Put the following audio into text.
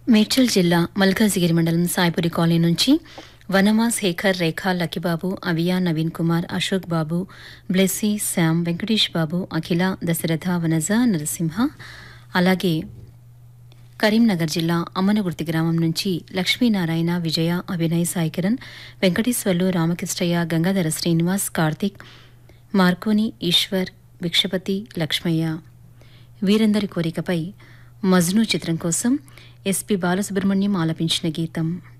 మేడ్చల్ జిల్లా మల్కాజిగిరి మండలం సాయిపురి కాలనీ నుంచి వనమా శేఖర్ రేఖ లక్కిబాబు అవియా నవీన్ కుమార్ అశోక్ బాబు బ్లెస్సీ శ్యామ్ వెంకటేష్ బాబు అఖిల దశరథ వనజ నరసింహ అలాగే కరీంనగర్ జిల్లా అమ్మనగుర్తి గ్రామం నుంచి లక్ష్మీనారాయణ విజయ అభినయ్ సాయికిరణ్ వెంకటేశ్వర్లు రామకృష్ణయ్య గంగాధర శ్రీనివాస్ కార్తిక్ మార్కోని ఈశ్వర్ భిక్షపతి లక్ష్మయ్య వీరందరి కోరికపై మజ్ను చిత్రం కోసం ఎస్పి బాలసుబ్రహ్మణ్యం ఆలపించిన గీతం